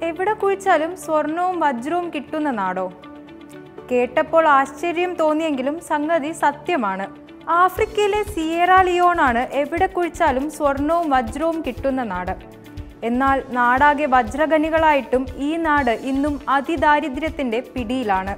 എവിടെ കുഴിച്ചാലും സ്വർണവും വജ്രവും കിട്ടുന്ന നാടോ കേട്ടപ്പോൾ ആശ്ചര്യം തോന്നിയെങ്കിലും സംഗതി സത്യമാണ് ആഫ്രിക്കയിലെ സിയേറ ലിയോണാണ് എവിടെ കുഴിച്ചാലും സ്വർണവും വജ്രവും കിട്ടുന്ന നാട് എന്നാൽ നാടാകെ വജ്രഖനികളായിട്ടും ഈ നാട് ഇന്നും അതിദാരിദ്ര്യത്തിന്റെ പിടിയിലാണ്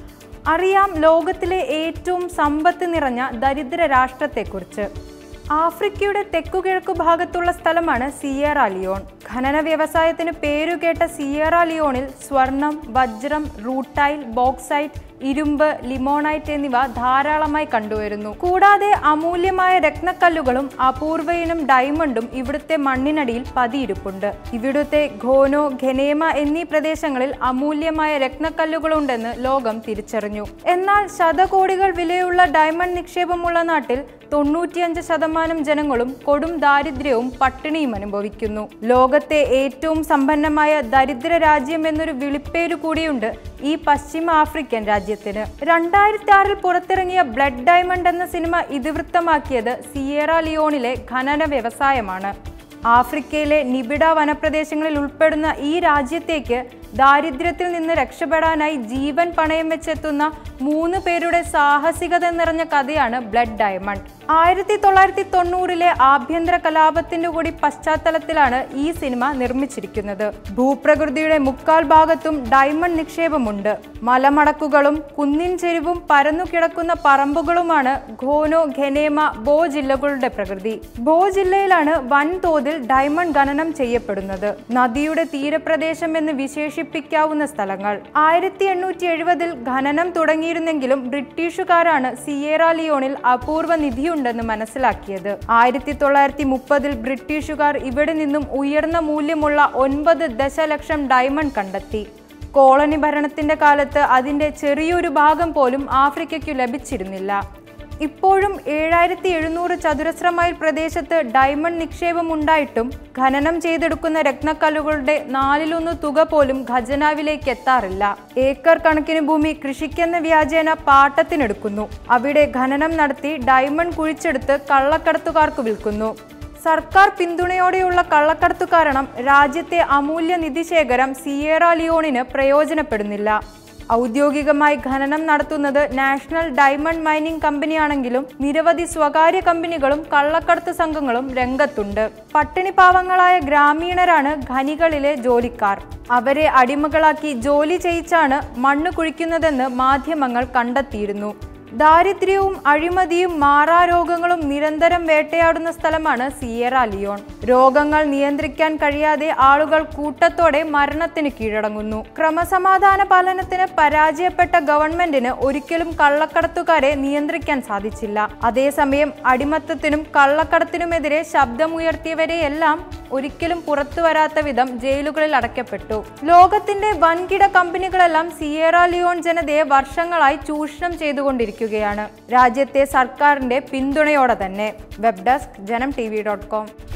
അറിയാം ലോകത്തിലെ ഏറ്റവും സമ്പത്ത് നിറഞ്ഞ ദരിദ്ര രാഷ്ട്രത്തെക്കുറിച്ച് ആഫ്രിക്കയുടെ തെക്കുകിഴക്കു ഭാഗത്തുള്ള സ്ഥലമാണ് സിയേറ ലിയോൺ ഖനന വ്യവസായത്തിന് പേരുകേട്ട സിയേറ ലിയോണിൽ സ്വർണം വജ്രം റൂട്ടൈൽ ബോക്സൈറ്റ് ഇരുമ്പ് ലിമോണൈറ്റ് എന്നിവ ധാരാളമായി കണ്ടുവരുന്നു കൂടാതെ അമൂല്യമായ രത്നക്കല്ലുകളും അപൂർവയിനം ഡയമണ്ടും ഇവിടുത്തെ മണ്ണിനടിയിൽ പതിയിരിപ്പുണ്ട് ഇവിടുത്തെ ഘോനോ ഘനേമ എന്നീ പ്രദേശങ്ങളിൽ അമൂല്യമായ രത്നക്കല്ലുകളുണ്ടെന്ന് ലോകം തിരിച്ചറിഞ്ഞു എന്നാൽ ശതകോടികൾ വിലയുള്ള ഡയമണ്ട് നിക്ഷേപമുള്ള നാട്ടിൽ തൊണ്ണൂറ്റിയഞ്ച് ശതമാനം ജനങ്ങളും കൊടും ദാരിദ്ര്യവും പട്ടിണിയും അനുഭവിക്കുന്നു ലോകത്തെ ഏറ്റവും സമ്പന്നമായ ദരിദ്ര രാജ്യം എന്നൊരു വിളിപ്പേരു കൂടിയുണ്ട് ഈ പശ്ചിമ ആഫ്രിക്കൻ രാജ്യത്തിന് രണ്ടായിരത്തി ആറിൽ പുറത്തിറങ്ങിയ ബ്ലഡ് ഡയമണ്ട് എന്ന സിനിമ ഇതിവൃത്തമാക്കിയത് സിയേറ ലിയോണിലെ ഖനന വ്യവസായമാണ് ആഫ്രിക്കയിലെ നിബിഡ വനപ്രദേശങ്ങളിൽ ഉൾപ്പെടുന്ന ഈ രാജ്യത്തേക്ക് ദാരിദ്ര്യത്തിൽ നിന്ന് രക്ഷപ്പെടാനായി ജീവൻ പണയം വെച്ചെത്തുന്ന മൂന്ന് പേരുടെ സാഹസികത നിറഞ്ഞ കഥയാണ് ബ്ലഡ് ഡയമണ്ട് ആയിരത്തി തൊള്ളായിരത്തി തൊണ്ണൂറിലെ ആഭ്യന്തര കലാപത്തിന്റെ കൂടി പശ്ചാത്തലത്തിലാണ് ഈ സിനിമ നിർമ്മിച്ചിരിക്കുന്നത് ഭൂപ്രകൃതിയുടെ മുക്കാൽ ഭാഗത്തും ഡയമണ്ട് നിക്ഷേപമുണ്ട് മലമടക്കുകളും കുന്നിൻ ചെരുവും പരന്നു കിടക്കുന്ന പറമ്പുകളുമാണ് ഘോനോ ഘനേമ ബോ ജില്ലകളുടെ പ്രകൃതി ബോ ജില്ലയിലാണ് വൻതോതിൽ ഡയമണ്ട് ഖനനം ചെയ്യപ്പെടുന്നത് നദിയുടെ തീരപ്രദേശം എന്ന് വിശേഷിപ്പിക്കാവുന്ന സ്ഥലങ്ങൾ ആയിരത്തി എണ്ണൂറ്റി എഴുപതിൽ ഖനനം തുടങ്ങിയിരുന്നെങ്കിലും ബ്രിട്ടീഷുകാരാണ് സിയേറ ലിയോണിൽ അപൂർവ നിധിയുണ്ടെന്ന് മനസ്സിലാക്കിയത് ആയിരത്തി തൊള്ളായിരത്തി മുപ്പതിൽ ബ്രിട്ടീഷുകാർ ഇവിടെ നിന്നും ഉയർന്ന മൂല്യമുള്ള ഒൻപത് ദശലക്ഷം ഡയമണ്ട് കണ്ടെത്തി കോളനി ഭരണത്തിന്റെ കാലത്ത് അതിന്റെ ചെറിയൊരു ഭാഗം പോലും ആഫ്രിക്കയ്ക്കു ലഭിച്ചിരുന്നില്ല ഇപ്പോഴും ഏഴായിരത്തി എഴുന്നൂറ് ചതുരശ്ര മൈൽ പ്രദേശത്ത് ഡയമണ്ട് നിക്ഷേപം ഉണ്ടായിട്ടും ഖനനം ചെയ്തെടുക്കുന്ന രത്നക്കല്ലുകളുടെ നാലിലൊന്ന് തുക പോലും ഖജനാവിലേക്ക് എത്താറില്ല ഏക്കർ കണക്കിന് ഭൂമി കൃഷിക്കെന്ന വ്യാജേന പാട്ടത്തിനെടുക്കുന്നു അവിടെ ഖനനം നടത്തി ഡയമണ്ട് കുഴിച്ചെടുത്ത് കള്ളക്കടത്തുകാർക്ക് വിൽക്കുന്നു സർക്കാർ പിന്തുണയോടെയുള്ള കള്ളക്കടത്തു കാരണം രാജ്യത്തെ അമൂല്യ നിധിശേഖരം സിയേറ ലിയോണിന് പ്രയോജനപ്പെടുന്നില്ല ഔദ്യോഗികമായി ഖനനം നടത്തുന്നത് നാഷണൽ ഡയമണ്ട് മൈനിംഗ് കമ്പനിയാണെങ്കിലും നിരവധി സ്വകാര്യ കമ്പനികളും കള്ളക്കടത്ത് സംഘങ്ങളും രംഗത്തുണ്ട് പട്ടിണി പാവങ്ങളായ ഗ്രാമീണരാണ് ഖനികളിലെ ജോലിക്കാർ അവരെ അടിമകളാക്കി ജോലി ചെയ്യിച്ചാണ് മണ്ണ് കുഴിക്കുന്നതെന്ന് മാധ്യമങ്ങൾ കണ്ടെത്തിയിരുന്നു ദാരിദ്ര്യവും അഴിമതിയും മാറാരോഗങ്ങളും നിരന്തരം വേട്ടയാടുന്ന സ്ഥലമാണ് സിയേറ ലിയോൺ രോഗങ്ങൾ നിയന്ത്രിക്കാൻ കഴിയാതെ ആളുകൾ കൂട്ടത്തോടെ മരണത്തിന് കീഴടങ്ങുന്നു ക്രമസമാധാന പാലനത്തിന് പരാജയപ്പെട്ട ഗവൺമെന്റിന് ഒരിക്കലും കള്ളക്കടത്തുകാരെ നിയന്ത്രിക്കാൻ സാധിച്ചില്ല അതേസമയം അടിമത്തത്തിനും കള്ളക്കടത്തിനുമെതിരെ ശബ്ദമുയർത്തിയവരെയെല്ലാം ഒരിക്കലും പുറത്തു വരാത്ത വിധം ജയിലുകളിൽ അടയ്ക്കപ്പെട്ടു ലോകത്തിന്റെ വൻകിട കമ്പനികളെല്ലാം സിയേറ ലിയോൺ ജനതയെ വർഷങ്ങളായി ചൂഷണം ചെയ്തുകൊണ്ടിരിക്കുകയാണ് രാജ്യത്തെ സർക്കാരിന്റെ പിന്തുണയോടെ തന്നെ web desk Janam T V dot com